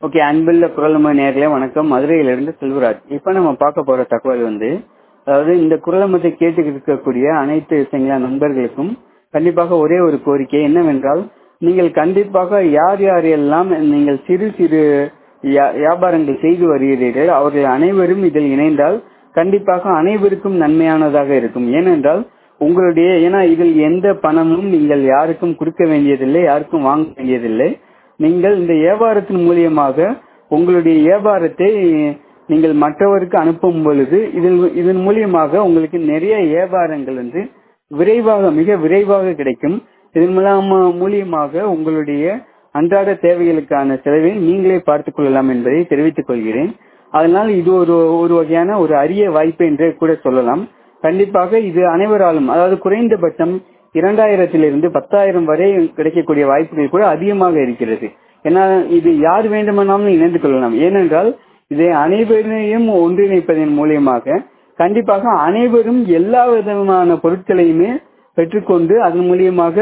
okay அன்புள்ள குரலமை நேர்களே வணக்கம் மதுரையிலிருந்து செல்வராஜ் இப்ப நம்ம பார்க்க போற தகவல் வந்து அதாவது இந்த குரலமத்தை கேட்டு இருக்கக்கூடிய அனைத்து சிங்கள நண்பர்களுக்கும் கண்டிப்பாக ஒரே ஒரு கோரிக்கை என்னவென்றால் நீங்கள் கண்டிப்பாக யார் யார் எல்லாம் நீங்கள் சிறு சிறு வியா- வியாபாரங்கள் செய்து வருகிறீர்கள் அவர்கள் அனைவரும் இதில் இணைந்தால் கண்டிப்பாக அனைவருக்கும் நன்மையானதாக இருக்கும் ஏனென்றால் உங்களுடைய ஏன்னா இதில் எந்த பணமும் நீங்கள் யாருக்கும் கொடுக்க வேண்டியதில்லை யாருக்கும் வாங்க வேண்டியதில்லை நீங்கள் இந்த வியாபாரத்தின் மூலியமாக உங்களுடைய வியாபாரத்தை நீங்கள் மற்றவருக்கு அனுப்பும் பொழுது இதில் இதன் மூலியமாக உங்களுக்கு நிறைய வியாபாரங்கள் வந்து விரைவாக மிக விரைவாக கிடைக்கும் இதன் மூலமா மூலியமாக உங்களுடைய அன்றாட தேவைகளுக்கான செலவை நீங்களே பார்த்துக் கொள்ளலாம் என்பதை தெரிவித்துக் கொள்கிறேன் அதனால் இது ஒரு ஒரு வகையான ஒரு அரிய வாய்ப்பு என்றே கூட சொல்லலாம் கண்டிப்பாக இது அனைவராலும் அதாவது குறைந்தபட்சம் இரண்டாயிரத்திலிருந்து பத்தாயிரம் வரை கிடைக்கக்கூடிய வாய்ப்புகள் கூட அதிகமாக இருக்கிறது ஏன்னா இது யார் வேண்டுமானாலும் இணைந்து கொள்ளலாம் ஏனென்றால் இதை அனைவரையும் ஒன்றிணைப்பதன் மூலியமாக கண்டிப்பாக அனைவரும் எல்லா விதமான பொருட்களையுமே பெற்றுக்கொண்டு அதன் மூலியமாக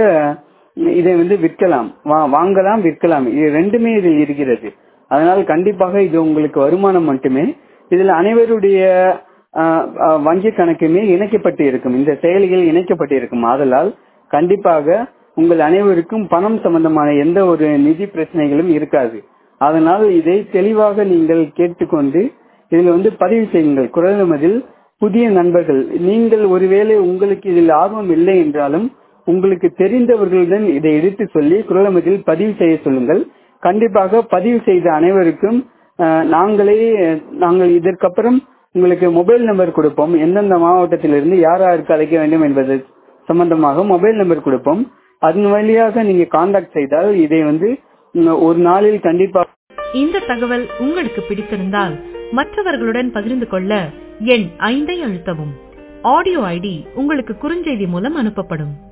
இதை வந்து விற்கலாம் வா- வாங்கலாம் விற்கலாம் இது ரெண்டுமே இதில் இருக்கிறது அதனால் கண்டிப்பாக இது உங்களுக்கு வருமானம் மட்டுமே இதில் அனைவருடைய ஆஹ், ஆஹ், வங்கி கணக்குமே இணைக்கப்பட்டு இருக்கும் இந்த செயலிகள் இணைக்கப்பட்டு இருக்கும் ஆதலால் கண்டிப்பாக உங்கள் அனைவருக்கும் பணம் சம்பந்தமான எந்த ஒரு நிதி பிரச்சனைகளும் இருக்காது அதனால் இதை தெளிவாக நீங்கள் கேட்டுக்கொண்டு இதில் வந்து பதிவு செய்யுங்கள் குரல் நமதில் புதிய நண்பர்கள் நீங்கள் ஒருவேளை உங்களுக்கு இதில் ஆர்வம் இல்லை என்றாலும் உங்களுக்கு தெரிந்தவர்களுடன் இதை எடுத்து சொல்லி குரலமதில் பதிவு செய்ய சொல்லுங்கள் கண்டிப்பாக பதிவு செய்த அனைவருக்கும் அஹ், நாங்களே நாங்கள் இதற்கப்புறம் உங்களுக்கு மொபைல் நம்பர் கொடுப்போம் எந்தெந்த மாவட்டத்திலிருந்து யார் யாருக்கு அழைக்க வேண்டும் என்பது சம்பந்தமாக மொபைல் நம்பர் கொடுப்போம் அதன் வழியாக நீங்க காண்டாக்ட் செய்தால் இதை வந்து உம், ஒரு நாளில் கண்டிப்பாக இந்த தகவல் உங்களுக்கு பிடித்திருந்தால் மற்றவர்களுடன் பகிர்ந்து கொள்ள எண் ஐந்தை அழுத்தவும் ஆடியோ ஐடி உங்களுக்கு குறுஞ்செய்தி மூலம் அனுப்பப்படும்